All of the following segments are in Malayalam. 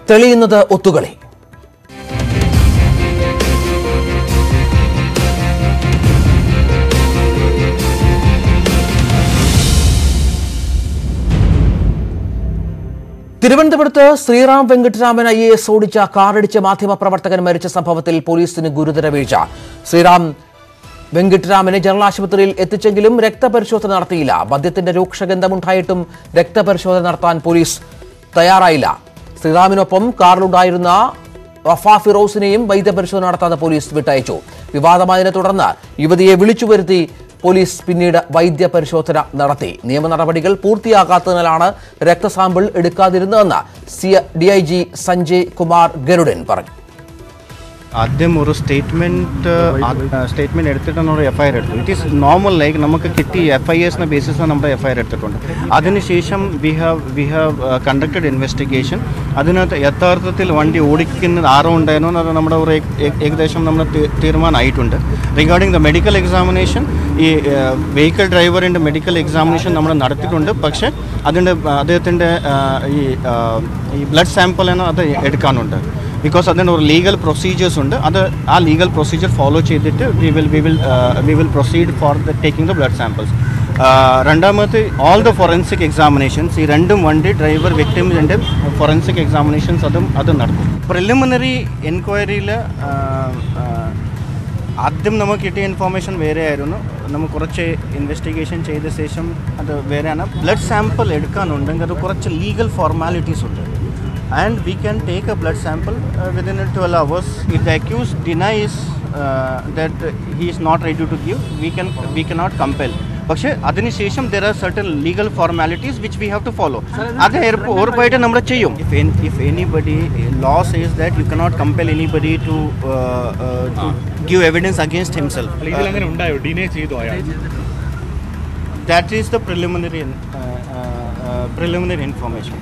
തെളിയുന്നത് ഒത്തുകളി തിരുവനന്തപുരത്ത് Sriram Venkitaraman I A S ഓടിച്ച കാറിടിച്ച് മാധ്യമപ്രവർത്തകൻ മരിച്ച സംഭവത്തിൽ പോലീസിന് ഗുരുതര വീഴ്ച ശ്രീറാം വെങ്കിട്ടരാമനെ ജനറൽ ആശുപത്രിയിൽ എത്തിച്ചെങ്കിലും രക്തപരിശോധന നടത്തിയില്ല മദ്യത്തിന്റെ രൂക്ഷഗന്ധമുണ്ടായിട്ടും രക്തപരിശോധന നടത്താൻ പോലീസ് തയ്യാറായില്ല ശ്രീറാമിനൊപ്പം കാറിലുണ്ടായിരുന്ന വഫ ഫിറോസിനെയും വൈദ്യപരിശോധന നടത്താതെ പോലീസ് വിട്ടയച്ചു വിവാദമായതിനെ തുടർന്ന് യുവതിയെ വിളിച്ചു വരുത്തി പോലീസ് പിന്നീട് വൈദ്യപരിശോധന നടത്തി നിയമ നടപടികൾ പൂർത്തിയാകാത്തതിനാലാണ് രക്തസാമ്പിൾ എടുക്കാതിരുന്നതെന്ന് C D I G Sanjay Kumar Garudan പറഞ്ഞു ആദ്യം ഒരു സ്റ്റേറ്റ്മെൻറ്റ് സ്റ്റേറ്റ്മെൻറ്റ് എടുത്തിട്ട് നമ്മൾ എഫ് ഐ ആർ എടുത്തു ഇറ്റ് ഈസ് നോർമൽ ലൈക്ക് നമുക്ക് കിട്ടി എഫ് ഐ എസിൻ്റെ ബേസിസിൽ നമ്മൾ എഫ് ഐ ആർ എടുത്തിട്ടുണ്ട് അതിനുശേഷം we have we have conducted investigation അതിനകത്ത് യഥാർത്ഥത്തിൽ വണ്ടി ഓടിക്കുന്നത് ആരോ ഉണ്ടായിരുന്നു അത് നമ്മുടെ ഒരു ഏക- ഏക- ഏകദേശം നമ്മുടെ തീ- തീരുമാനമായിട്ടുണ്ട് റിഗാർഡിംഗ് ദ മെഡിക്കൽ എക്സാമിനേഷൻ ഈ വെഹിക്കിൾ ഡ്രൈവറിൻ്റെ മെഡിക്കൽ എക്സാമിനേഷൻ നമ്മൾ നടത്തിയിട്ടുണ്ട് പക്ഷേ അതിൻ്റെ അദ്ദേഹത്തിൻ്റെ ഈ ആ, ഈ ബ്ലഡ് സാമ്പിൾ എന്ന് അത് എടുക്കാനുണ്ട് ബിക്കോസ് അതിന് ഒരു ലീഗൽ പ്രൊസീജിയേഴ്സ് ഉണ്ട് അത് ആ ലീഗൽ പ്രൊസീജിയർ ഫോളോ ചെയ്തിട്ട് we will we will we will proceed for the taking the blood samples രണ്ടാമത്തെ ഓൾ ദ ഫോറൻസിക് എക്സാമിനേഷൻസ് ഈ രണ്ടും വണ്ടി ഡ്രൈവർ വിക്ടിമിൻ്റെ ഫോറൻസിക് എക്സാമിനേഷൻസ് അതും അത് നടത്തും പ്രിലിമിനറി എൻക്വയറിയിൽ ആദ്യം നമുക്ക് കിട്ടിയ ഇൻഫോർമേഷൻ വേറെ ആയിരുന്നു നമ്മൾ കുറച്ച് ഇൻവെസ്റ്റിഗേഷൻ ചെയ്ത ശേഷം അത് വേറെയാണ് ബ്ലഡ് സാമ്പിൾ എടുക്കാനുണ്ടെങ്കിൽ അത് കുറച്ച് ലീഗൽ ഫോർമാലിറ്റീസ് ഉണ്ട് and we can take a blood sample within twelve hours if the accuse denies that he is not ready to give we can we cannot compel പക്ഷേ അതിനുശേഷം there are certain legal formalities which we have to follow അത് ഉറപ്പ്- ഉറപ്പായിട്ട് നമ്മൾ ചെയ്യും if if anybody law says that you cannot compel anybody to to give evidence against himself ഇതിൽ അങ്ങനെ ഉണ്ടായോ ഡിനേ ചെയ്തു അയാൾ that is the preliminary preliminary information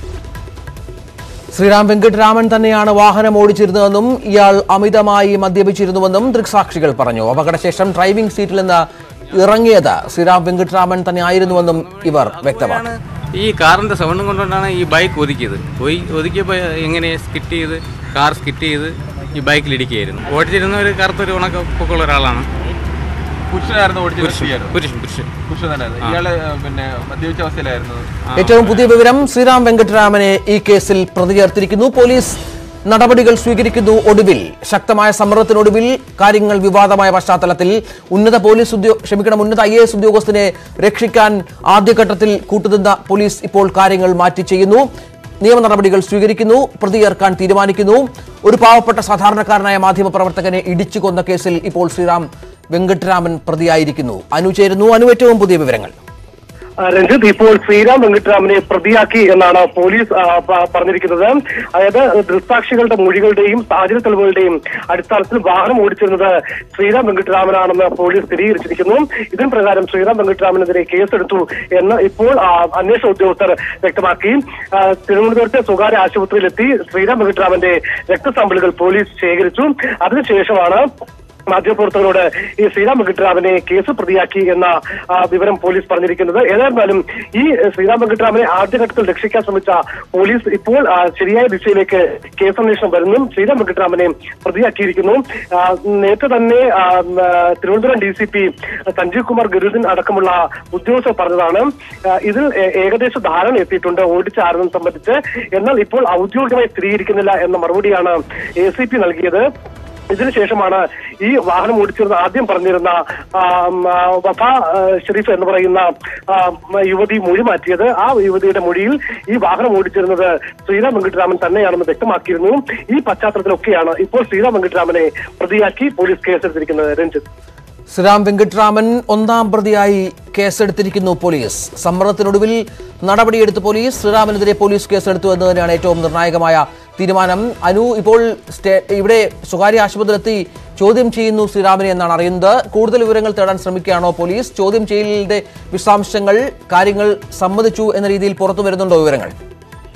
Sriram Venkitaraman തന്നെയാണ് വാഹനം ഓടിച്ചിരുന്നതെന്നും ഇയാൾ അമിതമായി മദ്യപിച്ചിരുന്നുവെന്നും ദൃക്സാക്ഷികൾ പറഞ്ഞു അപകടശേഷം ഡ്രൈവിംഗ് സീറ്റിൽ നിന്ന് ഇറങ്ങിയത് ശ്രീറാം വെങ്കിട്ടരാമൻ തന്നെ ആയിരുന്നുവെന്നും ഇവർ വ്യക്തമാക്കി ഈ കാറിന്റെ സൗണ്ടും കൊണ്ടുകൊണ്ടാണ് ഈ ബൈക്ക് ഒതുക്കിയത് ഒയി ഒതുക്കിയപ്പോൾ എങ്ങനെ സ്കിറ്റ് ചെയ്ത് കാർ സ്കിറ്റ് ചെയ്ത് ഈ ബൈക്കിൽ ഇടിക്കുകയായിരുന്നു ഓടിച്ചിരുന്ന ഒരു കറുത്തൊരു ഉണക്ക പൊക്കമുള്ള ഒരാളാണ് പുരുഷനായിരുന്നു ഓടിച്ചത് പുരുഷൻ സ്ത്രീയായിരുന്നു പുരുഷൻ പുരുഷൻ പുരുഷൻ തന്നെയായിരുന്നു ഇയാള് പിന്നെ മദ്യപിച്ച അവസ്ഥയിലായിരുന്നു ഏറ്റവും പുതിയ വിവരം ശ്രീറാം വെങ്കട്ടരാമനെ ഈ കേസിൽ പ്രതി ചേർത്തിരിക്കുന്നു പോലീസ് നടപടികൾ സ്വീകരിക്കുന്നു ഒടുവിൽ ശക്തമായ സമ്മർദ്ദത്തിനൊടുവിൽ കാര്യങ്ങൾ വിവാദമായ പശ്ചാത്തലത്തിൽ ഉന്നത പോലീസ് ഉദ്യോ ക്ഷമിക്കണം ഉന്നത ഐ എസ് ഉദ്യോഗസ്ഥനെ രക്ഷിക്കാൻ ആദ്യഘട്ടത്തിൽ കൂട്ടുനിന്ന പോലീസ് ഇപ്പോൾ കാര്യങ്ങൾ മാറ്റി ചെയ്യുന്നു നിയമ നടപടികൾ സ്വീകരിക്കുന്നു പ്രതി ചേർക്കാൻ തീരുമാനിക്കുന്നു ഒരു പാവപ്പെട്ട സാധാരണക്കാരനായ മാധ്യമപ്രവർത്തകനെ ഇടിച്ചു കൊന്ന കേസിൽ ഇപ്പോൾ ശ്രീറാം വെങ്കട്ടരാമൻ പ്രതിയായിരിക്കുന്നു അനു ചേരുന്നു അനു ഏറ്റവും പുതിയ വിവരങ്ങൾ ആ, രഞ്ജിത്ത് ഇപ്പോൾ ശ്രീരാം വെങ്കിട്ടരാമനെ പ്രതിയാക്കി എന്നാണ് പോലീസ് ആ, പ- പറഞ്ഞിരിക്കുന്നത് അതായത് ദൃക്സാക്ഷികളുടെ മൊഴികളുടെയും സാഹചര്യ തെളിവുകളുടെയും അടിസ്ഥാനത്തിൽ വാഹനം ഓടിച്ചിരുന്നത് ശ്രീരാം വെങ്കിട്ടരാമനാണെന്ന് പോലീസ് സ്ഥിരീകരിച്ചിരിക്കുന്നു ഇതിന് പ്രകാരം ശ്രീരാം വെങ്കിട്ടരാമനെതിരെ കേസെടുത്തു എന്ന് ഇപ്പോൾ ആ, അന്വേഷണ ഉദ്യോഗസ്ഥർ വ്യക്തമാക്കി ആ, തിരുവനന്തപുരത്തെ സ്വകാര്യ ആശുപത്രിയിലെത്തി ശ്രീരാം വെങ്കിട്ടരാമന്റെ രക്തസാമ്പിളുകൾ പോലീസ് ശേഖരിച്ചു അതിനുശേഷമാണ് മാധ്യമപ്രവർത്തകരോട് ഈ ശ്രീറാം വെങ്കിട്ടരാമനെ കേസ് പ്രതിയാക്കി എന്ന ആ, വിവരം പോലീസ് പറഞ്ഞിരിക്കുന്നത് ഏതായിരുന്നാലും ഈ ശ്രീറാം വെങ്കിട്ടരാമനെ ആദ്യഘട്ടത്തിൽ രക്ഷിക്കാൻ ശ്രമിച്ച പോലീസ് ഇപ്പോൾ ആ, ശരിയായ ദിശയിലേക്ക് കേസന്വേഷണം വരുന്നു ശ്രീറാം വെങ്കിട്ടരാമനെ പ്രതിയാക്കിയിരിക്കുന്നു ആ, നേരത്തെ തന്നെ ആ, ഉം, ആ, Thiruvananthapuram D C P Sanjeev Kumar Garudan അടക്കമുള്ള ഉദ്യോഗസ്ഥർ പറഞ്ഞതാണ് ആ, ഇതിൽ ഏ- ഏകദേശ ധാരണ എത്തിയിട്ടുണ്ട് ഓടിച്ച ആരെന്നും സംബന്ധിച്ച് എന്നാൽ ഇപ്പോൾ ഔദ്യോഗികമായി സ്ഥിരീകരിക്കുന്നില്ല എന്ന മറുപടിയാണ് എ സി പി നൽകിയത് ഇതിനുശേഷമാണ് ഈ വാഹനം ഓടിച്ചിരുന്ന ആദ്യം പറഞ്ഞിരുന്ന ആ, ഉം, ആ, വഫ ആ, ഷെരീഫ് എന്ന് പറയുന്ന ആ, ഉം, യുവതി മൊഴി മാറ്റിയത് ആ യുവതിയുടെ മൊഴിയിൽ ഈ വാഹനം ഓടിച്ചിരുന്നത് ശ്രീറാം വെങ്കിട്ടരാമൻ തന്നെയാണെന്ന് വ്യക്തമാക്കിയിരുന്നു ഈ പശ്ചാത്തലത്തിലൊക്കെയാണ് ഇപ്പോൾ ശ്രീറാം വെങ്കിട്ടരാമനെ പ്രതിയാക്കി പോലീസ് കേസെടുത്തിരിക്കുന്നത് രഞ്ജിത്ത് ശ്രീറാം വെങ്കിട്ടരാമൻ ഒന്നാം പ്രതിയായി കേസെടുത്തിരിക്കുന്നു പോലീസ് സമ്മർദ്ദത്തിനൊടുവിൽ നടപടിയെടുത്ത് പോലീസ് ശ്രീറാമിനെതിരെ പോലീസ് കേസെടുത്തു എന്ന് തന്നെയാണ് ഏറ്റവും നിർണായകമായ തീരുമാനം അനു ഇപ്പോൾ സ്റ്റേ- ഇവിടെ സ്വകാര്യ ആശുപത്രിയിലെത്തി ചോദ്യം ചെയ്യുന്നു ശ്രീറാമിനെ എന്നാണ് അറിയുന്നത് കൂടുതൽ വിവരങ്ങൾ തേടാൻ ശ്രമിക്കുകയാണോ പോലീസ് ചോദ്യം ചെയ്യലിന്റെ വിശദാംശങ്ങൾ കാര്യങ്ങൾ സമ്മതിച്ചു എന്ന രീതിയിൽ പുറത്തു വരുന്നുണ്ടോ വിവരങ്ങൾ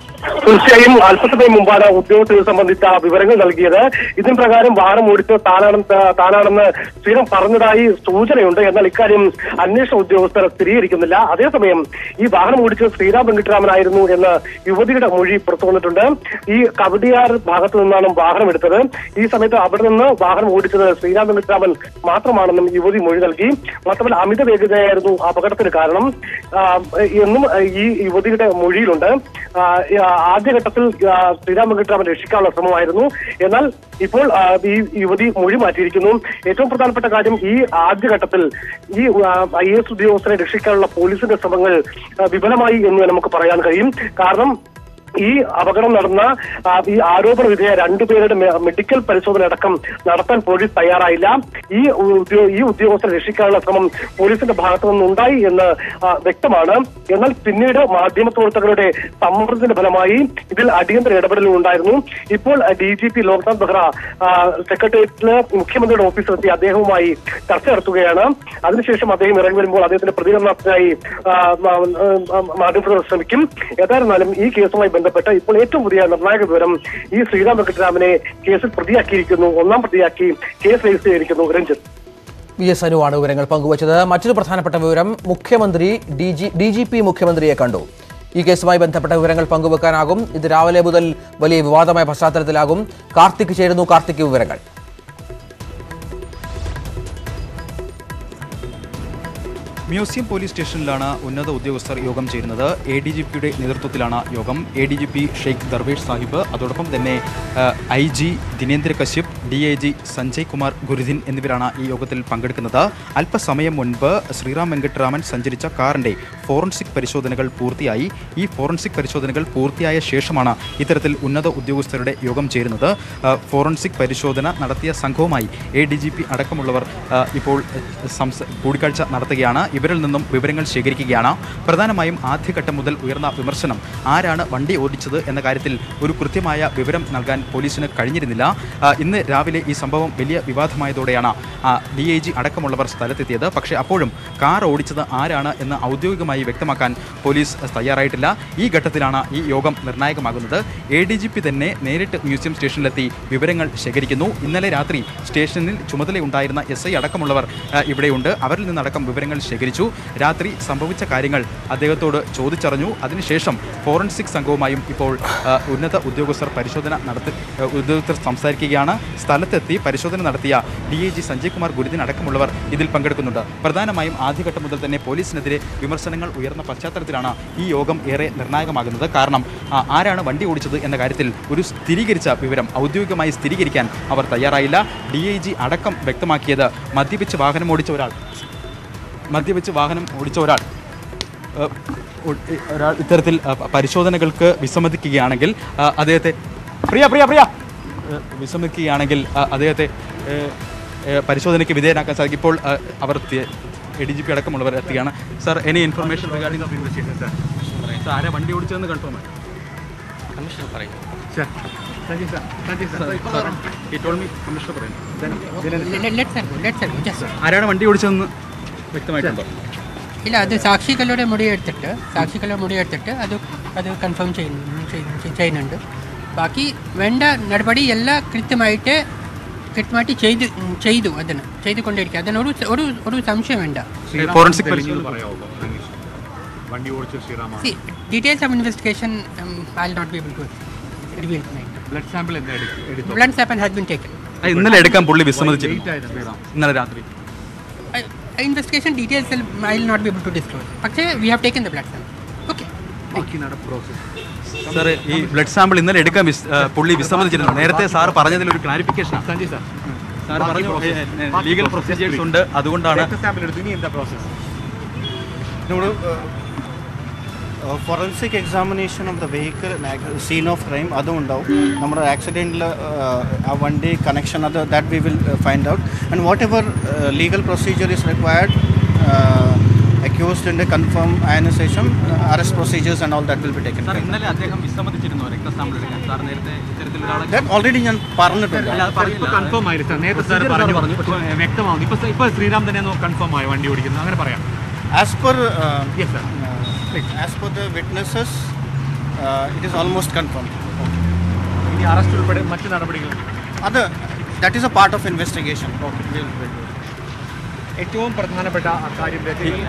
തീർച്ചയായും അല്പസമയം മുമ്പാണ് ഉദ്യോഗസ്ഥരെ സംബന്ധിച്ച വിവരങ്ങൾ നൽകിയത് ഇതിന് പ്രകാരം വാഹനം ഓടിച്ച് താനാണ് താനാണെന്ന് ശ്രീറാം പറഞ്ഞതായി സൂചനയുണ്ട് എന്നാൽ ഇക്കാര്യം അന്വേഷണ ഉദ്യോഗസ്ഥർ സ്ഥിരീകരിക്കുന്നില്ല അതേസമയം ഈ വാഹനം ഓടിച്ചത് ശ്രീറാം വെങ്കിട്ടരാമനായിരുന്നു എന്ന് യുവതിയുടെ മൊഴി പുറത്തു വന്നിട്ടുണ്ട് ഈ കവടിയാർ ഭാഗത്തു നിന്നാണ് വാഹനം എടുത്തത് ഈ സമയത്ത് അവിടെ നിന്ന് വാഹനം ഓടിച്ചത് ശ്രീറാം വെങ്കിട്ടരാമൻ മാത്രമാണെന്നും യുവതി മൊഴി നൽകി മാത്രമല്ല അമിത വേഗതയായിരുന്നു അപകടത്തിന് കാരണം ആ, എന്നും ഈ യുവതിയുടെ മൊഴിയിലുണ്ട് ആ, ആ, ആദ്യഘട്ടത്തിൽ ആ, ശ്രീറാം വെങ്കിട്ടരാമൻ രക്ഷിക്കാനുള്ള ശ്രമമായിരുന്നു എന്നാൽ ഇപ്പോൾ ആ, ഈ യുവതി മൊഴി മാറ്റിയിരിക്കുന്നു ഏറ്റവും പ്രധാനപ്പെട്ട കാര്യം ഈ ആദ്യഘട്ടത്തിൽ ഈ ഐ എസ് ഉദ്യോഗസ്ഥരെ രക്ഷിക്കാനുള്ള പോലീസിന്റെ ശ്രമങ്ങൾ ആ, വിഫലമായി എന്ന് നമുക്ക് പറയാൻ കഴിയും കാരണം ഈ അപകടം നടന്ന ആ, ഈ ആരോപണ വിധേയ രണ്ടുപേരുടെ മെ- മെഡിക്കൽ പരിശോധന അടക്കം നടത്താൻ പോലീസ് തയ്യാറായില്ല ഈ ഉദ്യോ- ഈ ഉദ്യോഗസ്ഥരെ രക്ഷിക്കാനുള്ള ശ്രമം പോലീസിന്റെ ഭാഗത്തു നിന്നുണ്ടായി എന്ന് ആ, വ്യക്തമാണ് എന്നാൽ പിന്നീട് മാധ്യമപ്രവർത്തകരുടെ സമ്മർദ്ദത്തിന്റെ ഫലമായി ഇതിൽ അടിയന്തര ഇടപെടലും ഉണ്ടായിരുന്നു ഇപ്പോൾ D G P Loknath Behera ആ, സെക്രട്ടേറിയറ്റില് മുഖ്യമന്ത്രിയുടെ ഓഫീസിലെത്തി അദ്ദേഹവുമായി ചർച്ച നടത്തുകയാണ് അതിനുശേഷം അദ്ദേഹം ഇറങ്ങി വരുമ്പോൾ അദ്ദേഹത്തിന്റെ പ്രതികരണത്തിനായി ആ, മ- ആ, മാധ്യമപ്രവർത്തകർ ശ്രമിക്കും ഏതായിരുന്നാലും ഈ കേസുമായി ബന്ധപ്പെട്ട് ഇപ്പോൾ ഏറ്റവും പുതിയ നിർണായക വിവരം ഈ ശ്രീറാം വെങ്കട്ടരാമനെ കേസിൽ പ്രതിയാക്കിയിരിക്കുന്നു ഒന്നാം പ്രതിയാക്കി കേസ് രജിസ്റ്റർ ചെയ്തിരിക്കുന്നു രഞ്ജിത്ത് വി എസ് അനുവാണ് വിവരങ്ങൾ പങ്കുവച്ചത് മറ്റൊരു പ്രധാനപ്പെട്ട വിവരം മുഖ്യമന്ത്രി D G D G P മുഖ്യമന്ത്രിയെ കണ്ടു ഈ കേസുമായി ബന്ധപ്പെട്ട വിവരങ്ങൾ പങ്കുവെക്കാനാകും ഇത് രാവിലെ മുതൽ വലിയ വിവാദമായ പശ്ചാത്തലത്തിലാകും കാർത്തിക് ചേരുന്നു കാർത്തിക് വിവരങ്ങൾ മ്യൂസിയം പോലീസ് സ്റ്റേഷനിലാണ് ഉന്നത ഉദ്യോഗസ്ഥർ യോഗം ചേരുന്നത് എ ഡി ജി പിയുടെ നേതൃത്വത്തിലാണ് യോഗം A D G P Sheikh Darvesh Sahib അതോടൊപ്പം തന്നെ I G Dinendra Kashyap D I G Sanjay Kumar Gurudin എന്നിവരാണ് ഈ യോഗത്തിൽ പങ്കെടുക്കുന്നത് അല്പസമയം മുൻപ് ശ്രീറാം വെങ്കട്ടരാമൻ സഞ്ചരിച്ച കാറിൻ്റെ ഫോറൻസിക് പരിശോധനകൾ പൂർത്തിയായി ഈ ഫോറൻസിക് പരിശോധനകൾ പൂർത്തിയായ ശേഷമാണ് ഇത്തരത്തിൽ ഉന്നത ഉദ്യോഗസ്ഥരുടെ യോഗം ചേരുന്നത് ആ, ഫോറൻസിക് പരിശോധന നടത്തിയ സംഘവുമായി എ ഡി ജി പി അടക്കമുള്ളവർ ആ, ഇപ്പോൾ എ, സംസ കൂടിക്കാഴ്ച നടത്തുകയാണ് ഇവരിൽ നിന്നും വിവരങ്ങൾ ശേഖരിക്കുകയാണ് പ്രധാനമായും ആദ്യഘട്ടം മുതൽ ഉയർന്ന വിമർശനം ആരാണ് വണ്ടി ഓടിച്ചത് എന്ന കാര്യത്തിൽ ഒരു കൃത്യമായ വിവരം നൽകാൻ പോലീസിന് കഴിഞ്ഞിരുന്നില്ല ആ, ഇന്ന് രാവിലെ ഈ സംഭവം വലിയ വിവാദമായതോടെയാണ് ഡി ഐ ജി അടക്കമുള്ളവർ സ്ഥലത്തെത്തിയത് പക്ഷേ അപ്പോഴും കാർ ഓടിച്ചത് ആരാണ് എന്ന് ഔദ്യോഗികമായി വ്യക്തമാക്കാൻ പോലീസ് തയ്യാറായിട്ടില്ല ഈ ഘട്ടത്തിലാണ് ഈ യോഗം നിർണായകമാകുന്നത് എ ഡി ജി പി തന്നെ നേരിട്ട് മ്യൂസിയം സ്റ്റേഷനിലെത്തി വിവരങ്ങൾ ശേഖരിക്കുന്നു ഇന്നലെ രാത്രി സ്റ്റേഷനിൽ ചുമതലയുണ്ടായിരുന്ന എസ് ഐ അടക്കമുള്ളവർ ആ, ഇവിടെയുണ്ട് അവരിൽ നിന്നടക്കം വിവരങ്ങൾ ശേഖരിച്ചു രാത്രി സംഭവിച്ച കാര്യങ്ങൾ അദ്ദേഹത്തോട് ചോദിച്ചറിഞ്ഞു അതിനുശേഷം ഫോറൻസിക് സംഘവുമായും ഇപ്പോൾ ആ, ഉന്നത ഉദ്യോഗസ്ഥർ പരിശോധന നടത്തി ആ, ഉദ്യോഗസ്ഥർ സംസാരിക്കുകയാണ് സ്ഥലത്തെത്തി പരിശോധന നടത്തിയ D I G Sanjay Kumar Gurudin അടക്കമുള്ളവർ ഇതിൽ പങ്കെടുക്കുന്നുണ്ട് പ്രധാനമായും ആദ്യഘട്ടം മുതൽ തന്നെ പോലീസിനെതിരെ വിമർശനങ്ങൾ ഉയർന്ന പശ്ചാത്തലത്തിലാണ് ഈ യോഗം ഏറെ നിർണായകമാകുന്നത് കാരണം ആ, ആരാണ് വണ്ടി ഓടിച്ചത് എന്ന കാര്യത്തിൽ ഒരു സ്ഥിരീകരിച്ച വിവരം ഔദ്യോഗികമായി സ്ഥിരീകരിക്കാൻ അവർ തയ്യാറായില്ല ഡി ഐ ജി അടക്കം വ്യക്തമാക്കിയത് മദ്യപിച്ച് വാഹനം ഓടിച്ച ഒരാൾ മദ്യപിച്ച് വാഹനം ഓടിച്ച ഒരാൾ ഏഹ്, ഒ- ഒരാൾ ഇത്തരത്തിൽ അഹ്, പരിശോധനകൾക്ക് വിസമ്മതിക്കുകയാണെങ്കിൽ അഹ്, അദ്ദേഹത്തെ പ്രിയ പ്രിയ പ്രിയ ഏഹ്, വിസമ്മതിക്കുകയാണെങ്കിൽ അഹ്, അദ്ദേഹത്തെ ഏഹ്, ഏഹ്, പരിശോധനയ്ക്ക് വിധേയനാക്കാൻ സാധിക്കും ഇപ്പോൾ അഹ്, അവർ എ ഡി ജി പി അടക്കമുള്ളവർ എത്തുകയാണ് sir any information regarding of investigation sir sir ആരെ വണ്ടി ഓടിച്ചതെന്ന് കൺഫേം ആണ് കമ്മീഷണർ പറയും ഈ ടോൾ മീ കമ്മീഷണർ പറയുന്നു Let- let's go, let's go, just. ആരാണ് വണ്ടി ഓടിച്ചതെന്ന് വ്യക്തമായിട്ടുണ്ടോ ഇല്ല അത് സാക്ഷികളുടെ മുടിയെടുത്തിട്ട് സാക്ഷികളുടെ മുടിയെടുത്തിട്ട് അത് അത് കൺഫേം ചെയ്യുന്നു ചെയ്- ചെയ്യുന്നുണ്ട് ബാക്കി വേണ്ട നടപടി എല്ലാം കൃത്യമായിട്ട് കൃത്യമായിട്ട് ചെയ്ത് ചെയ്തു അതിന് ചെയ്തുകൊണ്ടിരിക്കുക അതിനൊരു ഒരു ഒരു സംശയം വേണ്ട ഫോറൻസിക് വണ്ടി ഓടിച്ച ശ്രീറാമാണ് see details of investigation I not be able to reveal blood sample എന്താ എടുത്തു blood sample has been taken ഇന്നലെ എടുക്കാൻ പുള്ളി വിസമ്മതിച്ചിരുന്നു ഇന്നലെ രാത്രി investigation details I will not be able to disclose പക്ഷേ we have taken the blood sample okay sir ഈ ബ്ലഡ് സാമ്പിൾ ഇന്നലെ എടുക്കാൻ വിസ്- ആ, പുള്ളി വിസമ്മതിച്ചിരുന്നു നേരത്തെ സാർ പറഞ്ഞതിൽ ഒരു ക്ലാരിഫിക്കേഷൻ സഞ്ജയ് സാർ സാർ പറഞ്ഞു ലീഗൽ പ്രൊസീജിയേഴ്സ് ഉണ്ട് അതുകൊണ്ടാണ് സാമ്പിൾ എടുത്തു ഇനി എന്താ പ്രോസസ് നമ്മൾ forensic examination of the vehicle scene of crime അതും ഉണ്ടാവും നമ്മുടെ ആക്സിഡൻറ്റിൽ ആ വണ്ടി കണക്ഷൻ അത് that we will find out and what ever legal procedure is required അക്യൂസ്ഡിൻ്റെ കൺഫേം ആയതിനു ശേഷം arrest procedures and all that will be taken sir ഇന്നലെ അദ്ദേഹം വിസമ്മതിച്ചിരുന്നു രക്ത സാമ്പിൾ എടുക്കാൻ സാർ നേരത്തെ ഇത്തരത്തിൽ ഒരാളെ ദാറ്റ് ഓൾറെഡി ഞാൻ പറഞ്ഞിട്ടുണ്ട് ഇപ്പൊ കൺഫേം ആയില്ല സാർ നേരത്തെ സാർ പറഞ്ഞു പറഞ്ഞു വ്യക്തമാവുന്നു ഇപ്പൊ ഇപ്പൊ ശ്രീറാം തന്നെ കൺഫേം ആയി വണ്ടി ഓടിക്കുന്നത് അങ്ങനെ പറയാം as per yes sir as per the witnesses it is almost confirm ഇനി അറസ്റ്റ് ഉൾപ്പെടെ മറ്റു നടപടികൾ അത് that is a part of investigation ഏറ്റവും പ്രധാനപ്പെട്ട കാര്യം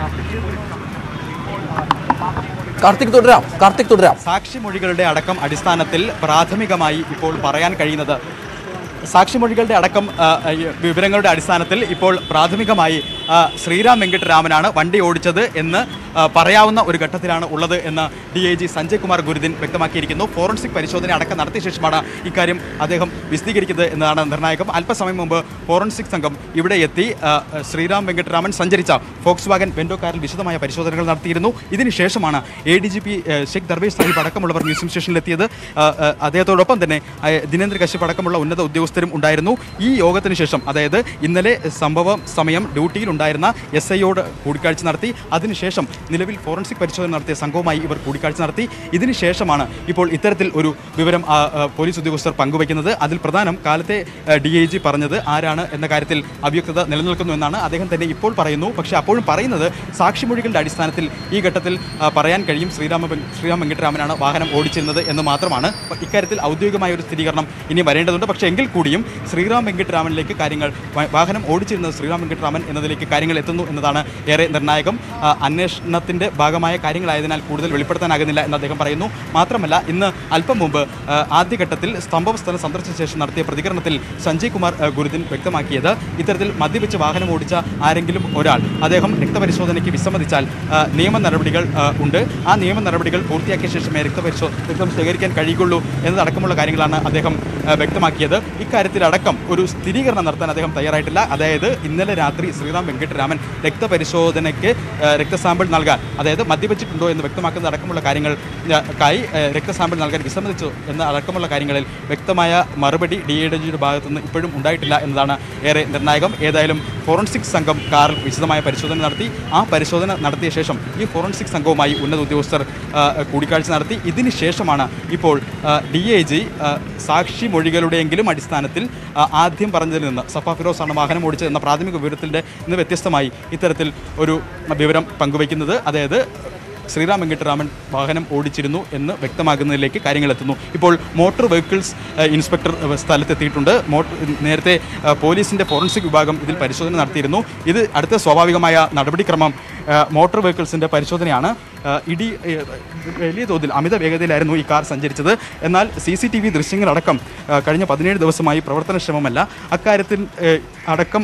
കാർത്തിക് തുടരാം കാർത്തിക് തുടരാം സാക്ഷിമൊഴികളുടെ അടക്കം അടിസ്ഥാനത്തിൽ പ്രാഥമികമായി ഇപ്പോൾ പറയാൻ കഴിയുന്നത് സാക്ഷിമൊഴികളുടെ അടക്കം ആ, ഈ വിവരങ്ങളുടെ അടിസ്ഥാനത്തിൽ ഇപ്പോൾ പ്രാഥമികമായി ആ, ശ്രീറാം വെങ്കിട്ടരാമനാണ് വണ്ടി ഓടിച്ചത് എന്ന് ആ, പറയാവുന്ന ഒരു ഘട്ടത്തിലാണ് ഉള്ളത് എന്ന് D I G Sanjay Kumar Gurudin വ്യക്തമാക്കിയിരിക്കുന്നു ഫോറൻസിക് പരിശോധന അടക്കം നടത്തിയ ശേഷമാണ് ഇക്കാര്യം അദ്ദേഹം വിശദീകരിക്കുന്നത് എന്നതാണ് നിർണായകം അല്പസമയം മുമ്പ് ഫോറൻസിക് സംഘം ഇവിടെ എത്തി ആ, ശ്രീറാം വെങ്കിട്ടരാമൻ സഞ്ചരിച്ച ഫോക്സ് വാഗൻ വെൻഡോ കാറിൽ വിശദമായ പരിശോധനകൾ നടത്തിയിരുന്നു ഇതിനുശേഷമാണ് A D G P Sheikh Darvesh Sahib അടക്കമുള്ളവർ മ്യൂസിയം സ്റ്റേഷനിലെത്തിയത് ആ, ആ, അദ്ദേഹത്തോടൊപ്പം തന്നെ ആ, ദിനേന്ദ്ര കശ്യപ് അടക്കമുള്ള ഉന്നത ഉദ്യോഗസ്ഥരും ഉണ്ടായിരുന്നു ഈ യോഗത്തിന് ശേഷം അതായത് ഇന്നലെ സംഭവ സമയം ഡ്യൂട്ടിയിലുണ്ടായിരുന്ന എസ് ഐയോട് കൂടിക്കാഴ്ച നടത്തി അതിനുശേഷം നിലവിൽ ഫോറൻസിക് പരിശോധന നടത്തിയ സംഘവുമായി ഇവർ കൂടിക്കാഴ്ച നടത്തി ഇതിനുശേഷമാണ് ഇപ്പോൾ ഇത്തരത്തിൽ ഒരു വിവരം ആ, ആ, പോലീസ് ഉദ്യോഗസ്ഥർ പങ്കുവയ്ക്കുന്നത് അതിൽ പ്രധാനം കാലത്തെ ഡി ഐ ജി പറഞ്ഞത് ആരാണ് എന്ന കാര്യത്തിൽ അവ്യക്തത നിലനിൽക്കുന്നു എന്നാണ് അദ്ദേഹം തന്നെ ഇപ്പോൾ പറയുന്നു പക്ഷേ അപ്പോഴും പറയുന്നത് സാക്ഷിമൊഴികളുടെ അടിസ്ഥാനത്തിൽ ഈ ഘട്ടത്തിൽ ആ, പറയാൻ കഴിയും ശ്രീരാമ വെങ്ക്- ശ്രീറാം വെങ്കിട്ടരാമനാണ് വാഹനം ഓടിച്ചിരുന്നത് എന്ന് മാത്രമാണ് ഇക്കാര്യത്തിൽ ഔദ്യോഗികമായ ഒരു സ്ഥിരീകരണം ഇനി വരേണ്ടതുണ്ട് പക്ഷേ എങ്കിൽ കൂടിയും ശ്രീറാം വെങ്കിട്ടരാമനിലേക്ക് കാര്യങ്ങൾ വ- വാഹനം ഓടിച്ചിരുന്നത് ശ്രീറാം വെങ്കിട്ടരാമൻ എന്നതിലേക്ക് കാര്യങ്ങൾ എത്തുന്നു എന്നതാണ് ഏറെ നിർണായകം ആ, അന്വേഷണത്തിന്റെ ഭാഗമായ കാര്യങ്ങളായതിനാൽ കൂടുതൽ വെളിപ്പെടുത്താനാകുന്നില്ല എന്ന് അദ്ദേഹം പറയുന്നു മാത്രമല്ല ഇന്ന് അല്പം മുമ്പ് ആ, ആദ്യഘട്ടത്തിൽ സംഭവ സ്ഥലം സന്ദർശിച്ച ശേഷം നടത്തിയ പ്രതികരണത്തിൽ സഞ്ജയ് കുമാർ ആ, ഗുരുദിൻ വ്യക്തമാക്കിയത് ഇത്തരത്തിൽ മദ്യപിച്ച് വാഹനം ഓടിച്ച ആരെങ്കിലും ഒരാൾ അദ്ദേഹം രക്തപരിശോധനയ്ക്ക് വിസമ്മതിച്ചാൽ ആ, നിയമ നടപടികൾ ആ, ഉണ്ട് ആ നിയമ നടപടികൾ പൂർത്തിയാക്കിയ ശേഷമേ രക്തപരിശോ രക്തം ശേഖരിക്കാൻ കഴിയുകയുള്ളൂ എന്നതടക്കമുള്ള കാര്യങ്ങളാണ് അദ്ദേഹം ആ, വ്യക്തമാക്കിയത് ഇക്കാര്യത്തിലടക്കം ഒരു സ്ഥിരീകരണം നടത്താൻ അദ്ദേഹം തയ്യാറായിട്ടില്ല അതായത് ഇന്നലെ രാത്രി ശ്രീറാം വെങ്കിട്ടരാമൻ രക്തപരിശോധനയ്ക്ക് ആ, രക്തസാമ്പിൾ നൽകാൻ അതായത് മദ്യപിച്ചിട്ടുണ്ടോ എന്ന് വ്യക്തമാക്കുന്ന അടക്കമുള്ള കാര്യങ്ങൾ ആ, കായി ആ, രക്തസാമ്പിൾ നൽകാൻ വിസമ്മതിച്ചു എന്ന അടക്കമുള്ള കാര്യങ്ങളിൽ വ്യക്തമായ മറുപടി ഡി എ ഡിയുടെ ഭാഗത്തു നിന്ന് ഇപ്പോഴും ഉണ്ടായിട്ടില്ല എന്നതാണ് ഏറെ നിർണായകം ഏതായാലും ഫോറൻസിക് സംഘം കാറിൽ വിശദമായ പരിശോധന നടത്തി ആ പരിശോധന നടത്തിയ ശേഷം ഈ ഫോറൻസിക് സംഘവുമായി ഉന്നത ഉദ്യോഗസ്ഥർ ആ, കൂടിക്കാഴ്ച നടത്തി ഇതിന് ശേഷമാണ് ഇപ്പോൾ ഡി ഐ ജി സാക്ഷി മൊഴികളുടെയെങ്കിലും അടിസ്ഥാനത്തിൽ ആ, ആദ്യം പറഞ്ഞതിൽ നിന്ന് സഫ ഫിറോസാണ് വാഹനം ഓടിച്ചത് എന്ന പ്രാഥമിക വിവരത്തിൻ്റെ നിന്ന് വ്യത്യസ്തമായി ഇത്തരത്തിൽ ഒരു വിവരം പങ്കുവയ്ക്കുന്നത് അതായത് ശ്രീറാം വെങ്കിട്ടരാമൻ വാഹനം ഓടിച്ചിരുന്നു എന്ന് വ്യക്തമാകുന്നതിലേക്ക് കാര്യങ്ങൾ എത്തുന്നു ഇപ്പോൾ മോട്ടോർ വെഹിക്കിൾസ് ഏഹ്, ഇൻസ്പെക്ടർ ഏഹ്, സ്ഥലത്തെത്തിയിട്ടുണ്ട് മോട്ടോർ നേരത്തെ ഏഹ്, പോലീസിൻ്റെ ഫോറൻസിക് വിഭാഗം ഇതിൽ പരിശോധന നടത്തിയിരുന്നു ഇത് അടുത്ത സ്വാഭാവികമായ നടപടിക്രമം ഏഹ്, മോട്ടോർ വെഹിക്കിൾസിൻ്റെ പരിശോധനയാണ് ഏഹ്, ഇടി ഏഹ്, വലിയ തോതിൽ അമിത വേഗതയിലായിരുന്നു ഈ കാർ സഞ്ചരിച്ചത് എന്നാൽ സി സി ടി വി ദൃശ്യങ്ങളടക്കം ഏഹ്, കഴിഞ്ഞ പതിനേഴ് ദിവസമായി പ്രവർത്തനക്ഷമമല്ല അക്കാര്യത്തിൽ ഏഹ്, അടക്കം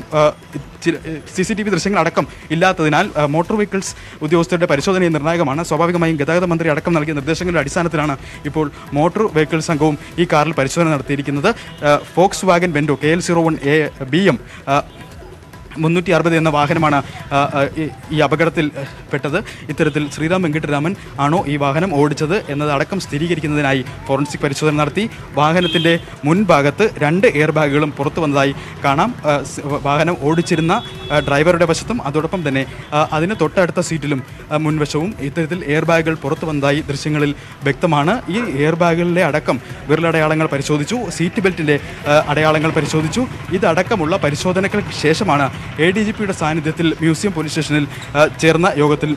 സി സി ടി വി ദൃശ്യങ്ങളടക്കം ഇല്ലാത്തതിനാൽ ഏഹ്, മോട്ടോർ വെഹിക്കിൾസ് ഉദ്യോഗസ്ഥരുടെ പരിശോധനയും നിർണായകമാണ് സ്വാഭാവികമായും ഗതാഗത മന്ത്രി അടക്കം നൽകിയ നിർദ്ദേശങ്ങളുടെ അടിസ്ഥാനത്തിലാണ് ഇപ്പോൾ മോട്ടോർ വെഹിക്കിൾ സംഘവും ഈ കാറിൽ പരിശോധന നടത്തിയിരിക്കുന്നത് ഏഹ്, Volkswagen Vento K L zero one A B M മുന്നൂറ്റി അറുപത് എന്ന വാഹനമാണ് ആ, ആ, ഈ- ഈ അപകടത്തിൽ ഏഹ്, പെട്ടത് ഇത്തരത്തിൽ ശ്രീറാം വെങ്കിട്ടരാമൻ ആണോ ഈ വാഹനം ഓടിച്ചത് എന്നതടക്കം സ്ഥിരീകരിക്കുന്നതിനായി ഫോറൻസിക് പരിശോധന നടത്തി വാഹനത്തിൻ്റെ മുൻഭാഗത്ത് രണ്ട് എയർ ബാഗുകളും പുറത്തു വന്നതായി കാണാം ആ, സ് വാഹനം ഓടിച്ചിരുന്ന ആ, ഡ്രൈവറുടെ വശത്തും അതോടൊപ്പം തന്നെ ആ, അതിന് തൊട്ടടുത്ത സീറ്റിലും ആ, മുൻവശവും ഇത്തരത്തിൽ എയർ ബാഗുകൾ പുറത്തു വന്നതായി ദൃശ്യങ്ങളിൽ വ്യക്തമാണ് ഈ എയർ ബാഗുകളിലെ അടക്കം വിരലടയാളങ്ങൾ പരിശോധിച്ചു സീറ്റ് ബെൽറ്റിൻ്റെ ആ, അടയാളങ്ങൾ പരിശോധിച്ചു ഇതടക്കമുള്ള പരിശോധനകൾക്ക് ശേഷമാണ് എ ഡി ജി പിയുടെ സാന്നിധ്യത്തിൽ മ്യൂസിയം പോലീസ് സ്റ്റേഷനിൽ ആ, ചേർന്ന യോഗത്തിൽ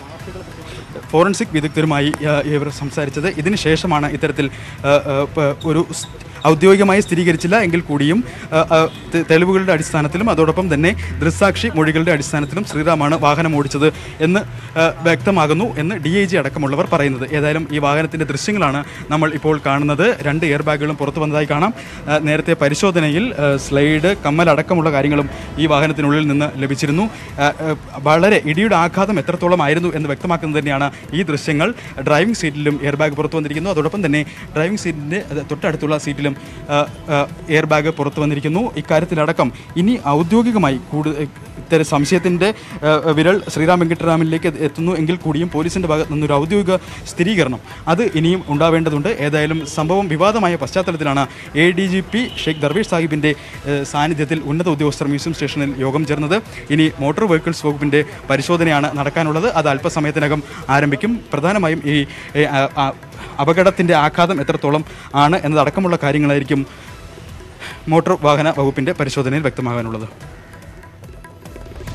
ഫോറൻസിക് വിദഗ്ധരുമായി ആ, ഇവർ സംസാരിച്ചത് ഇതിന് ശേഷമാണ് ഇത്തരത്തിൽ ആ, ആ, പ- ഒരു സ്- ഔദ്യോഗികമായി സ്ഥിരീകരിച്ചില്ല എങ്കിൽ കൂടിയും ആ, ആ, തെ- തെളിവുകളുടെ അടിസ്ഥാനത്തിലും അതോടൊപ്പം തന്നെ ദൃക്സാക്ഷി മൊഴികളുടെ അടിസ്ഥാനത്തിലും ശ്രീറാമാണ് വാഹനം ഓടിച്ചത് എന്ന് ആ, വ്യക്തമാകുന്നു എന്ന് ഡി ഐ ജി അടക്കമുള്ളവർ പറയുന്നത് ഏതായാലും ഈ വാഹനത്തിൻ്റെ ദൃശ്യങ്ങളാണ് നമ്മൾ ഇപ്പോൾ കാണുന്നത് രണ്ട് എയർ ബാഗുകളും പുറത്തു വന്നതായി കാണാം ആ, നേരത്തെ പരിശോധനയിൽ ആ, സ്ലൈഡ് കമ്മൽ അടക്കമുള്ള കാര്യങ്ങളും ഈ വാഹനത്തിനുള്ളിൽ നിന്ന് ലഭിച്ചിരുന്നു ആ, ആ, വളരെ ഇടിയുടെ ആഘാതം എത്രത്തോളം ആയിരുന്നു എന്ന് വ്യക്തമാക്കുന്നത് തന്നെയാണ് ഈ ദൃശ്യങ്ങൾ ഡ്രൈവിംഗ് സീറ്റിലും എയർ ബാഗ് പുറത്തു വന്നിരിക്കുന്നു അതോടൊപ്പം തന്നെ ഡ്രൈവിംഗ് സീറ്റിൻ്റെ തൊട്ടടുത്തുള്ള സീറ്റിലും ആ, ആ, എയർ ബാഗ് പുറത്തു വന്നിരിക്കുന്നു ഇക്കാര്യത്തിലടക്കം ഇനി ഔദ്യോഗികമായി കൂടുതൽ ഇത്തരം സംശയത്തിൻ്റെ ആ, വിരൽ ശ്രീറാം വെങ്കിട്ടരാമനിലേക്ക് എത്തുന്നു എങ്കിൽ കൂടിയും പോലീസിൻ്റെ ഭാഗത്ത് നിന്നൊരു ഔദ്യോഗിക സ്ഥിരീകരണം അത് ഇനിയും ഉണ്ടാവേണ്ടതുണ്ട് ഏതായാലും സംഭവം വിവാദമായ പശ്ചാത്തലത്തിലാണ് A D G P Sheikh Darvesh സാഹിബിൻ്റെ ഏഹ്, സാന്നിധ്യത്തിൽ ഉന്നത ഉദ്യോഗസ്ഥർ മ്യൂസിയം സ്റ്റേഷനിൽ യോഗം ചേർന്നത് ഇനി മോട്ടോർ വെഹിക്കിൾസ് വകുപ്പിൻ്റെ പരിശോധനയാണ് നടക്കാനുള്ളത് അത് അല്പസമയത്തിനകം ആരംഭിക്കും പ്രധാനമായും ഈ ഏഹ്, ആ- ആ- അപകടത്തിൻ്റെ ആഘാതം എത്രത്തോളം ആണ് എന്നതടക്കമുള്ള കാര്യങ്ങളായിരിക്കും മോട്ടോർ വാഹന വകുപ്പിൻ്റെ പരിശോധനയിൽ വ്യക്തമാകാനുള്ളത്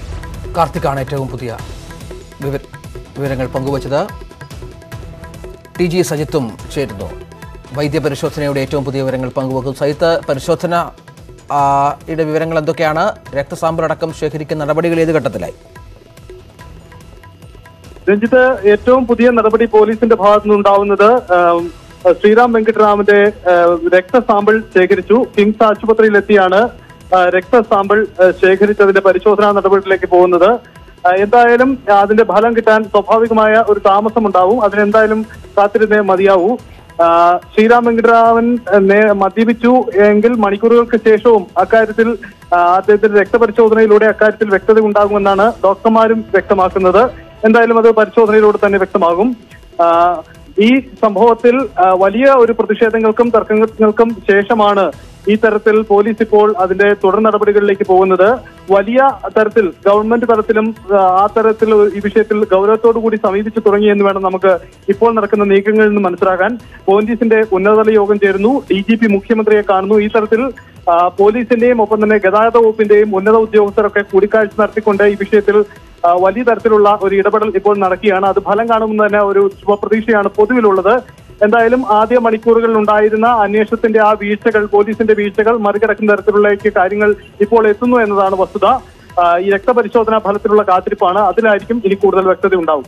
കാർത്തിക്കാണ് ഏറ്റവും പുതിയ വിവ- വിവരങ്ങൾ പങ്കുവച്ചത് ടി ജി സജിത്തും ചേരുന്നു വൈദ്യപരിശോധനയുടെ ഏറ്റവും പുതിയ വിവരങ്ങൾ പങ്കുവെക്കും സജിത്ത് പരിശോധന ആ, യുടെ വിവരങ്ങൾ എന്തൊക്കെയാണ് രക്തസാമ്പിൾ അടക്കം ശേഖരിക്കുന്ന നടപടികൾ ഏത് ഘട്ടത്തിലായി രഞ്ജിത്ത് ഏറ്റവും പുതിയ നടപടി പോലീസിന്റെ ഭാഗത്തു നിന്നുണ്ടാവുന്നത് ആം, ശ്രീറാം വെങ്കിട്ടരാമന്റെ ആ, രക്തസാമ്പിൾ ശേഖരിച്ചു കിങ്സ് ആശുപത്രിയിലെത്തിയാണ് ആ, രക്തസാമ്പിൾ ആ, ശേഖരിച്ചതിന്റെ പരിശോധനാ നടപടികളിലേക്ക് പോകുന്നത് ആ, എന്തായാലും അതിന്റെ ഫലം കിട്ടാൻ സ്വാഭാവികമായ ഒരു താമസം ഉണ്ടാവും അതിനെന്തായാലും കാത്തിരുന്നേ മതിയാവൂ ആ, ശ്രീറാം വെങ്കിട്ടരാമൻ ആ, നേ- മദ്യപിച്ചു എങ്കിൽ മണിക്കൂറുകൾക്ക് ശേഷവും അക്കാര്യത്തിൽ ആ, അദ്ദേഹത്തിന്റെ രക്തപരിശോധനയിലൂടെ അക്കാര്യത്തിൽ വ്യക്തത ഉണ്ടാകുമെന്നാണ് ഡോക്ടർമാരും വ്യക്തമാക്കുന്നത് എന്തായാലും അത് പരിശോധനയിലൂടെ തന്നെ വ്യക്തമാകും ആ, ഈ സംഭവത്തിൽ ആ, വലിയ ഒരു പ്രതിഷേധങ്ങൾക്കും തർക്കങ്ങൾക്കും ശേഷമാണ് ഈ തരത്തിൽ പോലീസ് ഇപ്പോൾ അതിന്റെ തുടർ നടപടികളിലേക്ക് പോകുന്നത് വലിയ തരത്തിൽ ഗവൺമെന്റ് തലത്തിലും ആ, ആ തരത്തിൽ ഈ വിഷയത്തിൽ ഗൗരവത്തോടു കൂടി സമീപിച്ചു തുടങ്ങിയെന്ന് വേണം നമുക്ക് ഇപ്പോൾ നടക്കുന്ന നീക്കങ്ങളിൽ നിന്ന് മനസ്സിലാക്കാൻ പോലീസിന്റെ ഉന്നതതല യോഗം ചേരുന്നു ഡി ജി പി മുഖ്യമന്ത്രിയെ കാണുന്നു ഈ തരത്തിൽ ആ, പോലീസിന്റെയും ഒപ്പം തന്നെ ഗതാഗത വകുപ്പിന്റെയും ഉന്നത ഉദ്യോഗസ്ഥരൊക്കെ കൂടിക്കാഴ്ച നടത്തിക്കൊണ്ട് ഈ വിഷയത്തിൽ ആ, വലിയ തരത്തിലുള്ള ഒരു ഇടപെടൽ ഇപ്പോൾ നടക്കുകയാണ് അത് ഫലം കാണുമെന്ന് തന്നെ ഒരു ശുഭപ്രതീക്ഷയാണ് പൊതുവിലുള്ളത് എന്തായാലും ആദ്യ മണിക്കൂറുകളിൽ ഉണ്ടായിരുന്ന അന്വേഷണത്തിന്റെ ആ വീഴ്ചകൾ പോലീസിന്റെ വീഴ്ചകൾ മറികടക്കുന്ന തരത്തിലുള്ളേക്ക് കാര്യങ്ങൾ ഇപ്പോൾ എത്തുന്നു എന്നതാണ് വസ്തുത ആ, ഈ രക്തപരിശോധനാ ഫലത്തിലുള്ള കാത്തിരിപ്പാണ് അതിലായിരിക്കും ഇനി കൂടുതൽ വ്യക്തത ഉണ്ടാവുക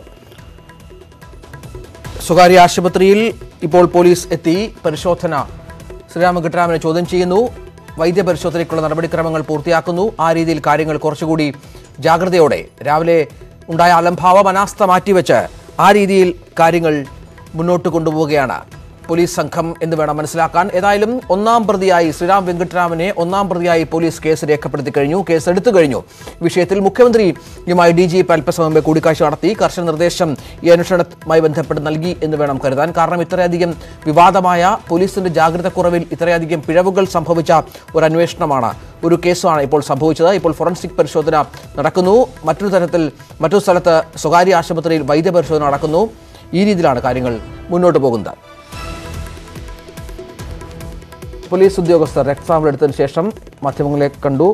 സ്വകാര്യ ആശുപത്രിയിൽ ഇപ്പോൾ പോലീസ് എത്തി പരിശോധന ശ്രീരാമ ഗിട്ടരാമനെ ചോദ്യം ചെയ്യുന്നു വൈദ്യപരിശോധനയ്ക്കുള്ള നടപടിക്രമങ്ങൾ പൂർത്തിയാക്കുന്നു ആ രീതിയിൽ കാര്യങ്ങൾ കുറച്ചുകൂടി ജാഗ്രതയോടെ രാവിലെ ഉണ്ടായ അലംഭാവം അനാസ്ഥ മാറ്റിവെച്ച് ആ രീതിയിൽ കാര്യങ്ങൾ മുന്നോട്ട് കൊണ്ടുപോവുകയാണ് പോലീസ് സംഘം എന്ന് വേണം മനസ്സിലാക്കാൻ ഏതായാലും ഒന്നാം പ്രതിയായി ശ്രീറാം വെങ്കിട്ടരാമനെ ഒന്നാം പ്രതിയായി പോലീസ് കേസ് രേഖപ്പെടുത്തി കഴിഞ്ഞു കേസ് എടുത്തു കഴിഞ്ഞു വിഷയത്തിൽ മുഖ്യമന്ത്രിയുമായി ഡി ജി പി അല്പസമയം മുമ്പ് കൂടിക്കാഴ്ച നടത്തി കർശന നിർദ്ദേശം ഈ അന്വേഷണവുമായി ബന്ധപ്പെട്ട് നൽകി എന്ന് വേണം കരുതാൻ കാരണം ഇത്രയധികം വിവാദമായ പോലീസിന്റെ ജാഗ്രതക്കുറവിൽ ഇത്രയധികം പിഴവുകൾ സംഭവിച്ച ഒരു അന്വേഷണമാണ് ഒരു കേസാണ് ഇപ്പോൾ സംഭവിച്ചത് ഇപ്പോൾ ഫോറൻസിക് പരിശോധന നടക്കുന്നു മറ്റൊരു തരത്തിൽ മറ്റൊരു സ്ഥലത്ത് സ്വകാര്യ ആശുപത്രിയിൽ വൈദ്യപരിശോധന നടക്കുന്നു ഈ രീതിയിലാണ് കാര്യങ്ങൾ മുന്നോട്ട് പോകുന്നത് പോലീസ് ഉദ്യോഗസ്ഥർ രക്തസാമ്പിൾ എടുത്തതിന് ശേഷം മാധ്യമങ്ങളെ കണ്ടു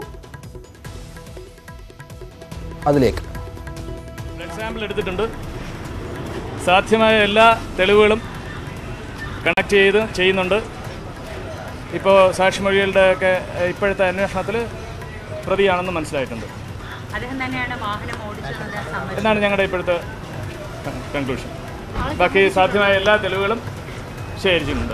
അതിലേക്ക് ബ്ലഡ് സാമ്പിൾ എടുത്തിട്ടുണ്ട് സാധ്യമായ എല്ലാ തെളിവുകളും കണക്ട് ചെയ്ത് ചെയ്യുന്നുണ്ട് ഇപ്പോൾ സാക്ഷിമൊഴികളുടെ ഒക്കെ ഇപ്പോഴത്തെ അന്വേഷണത്തിൽ പ്രതിയാണെന്ന് മനസ്സിലായിട്ടുണ്ട് അദ്ദേഹം തന്നെയാണ് വാഹനം ഓടിച്ചത് സമ്മതിച്ചത് എന്നാണ് ഞങ്ങളുടെ ഇപ്പോഴത്തെ കൺക്ലൂഷൻ ബാക്കി സാധ്യമായ എല്ലാ തെളിവുകളും ശേഖരിച്ചിട്ടുണ്ട്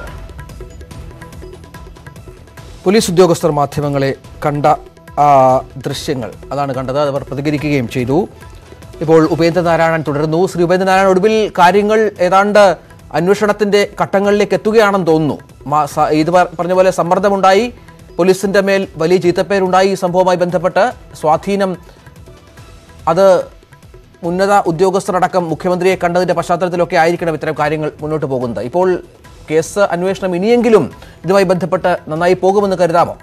പോലീസ് ഉദ്യോഗസ്ഥർ മാധ്യമങ്ങളെ കണ്ട ആ, ദൃശ്യങ്ങൾ അതാണ് കണ്ടത് അവർ പ്രതികരിക്കുകയും ചെയ്തു ഇപ്പോൾ ഉപേന്ദ്രനാരായണൻ തുടരുന്നു ശ്രീ ഉപേന്ദ്രനാരായണൻ ഒടുവിൽ കാര്യങ്ങൾ ഏതാണ്ട് അന്വേഷണത്തിന്റെ ഘട്ടങ്ങളിലേക്ക് എത്തുകയാണെന്ന് തോന്നുന്നു മാ- സ- ഇത് പ- പറഞ്ഞ പോലെ സമ്മർദ്ദമുണ്ടായി പോലീസിന്റെ മേൽ വലിയ ചീത്തപ്പേരുണ്ടായി ഈ സംഭവവുമായി ബന്ധപ്പെട്ട് സ്വാധീനം അത് ഉന്നത ഉദ്യോഗസ്ഥരടക്കം മുഖ്യമന്ത്രിയെ കണ്ടതിന്റെ പശ്ചാത്തലത്തിലൊക്കെ ആയിരിക്കണം ഇത്തരം കാര്യങ്ങൾ മുന്നോട്ട് പോകുന്നത് ഇപ്പോൾ കേസ് അന്വേഷണം ഇനിയെങ്കിലും ഇതുമായി ബന്ധപ്പെട്ട് നന്നായി പോകുമെന്ന് കരുതാമോ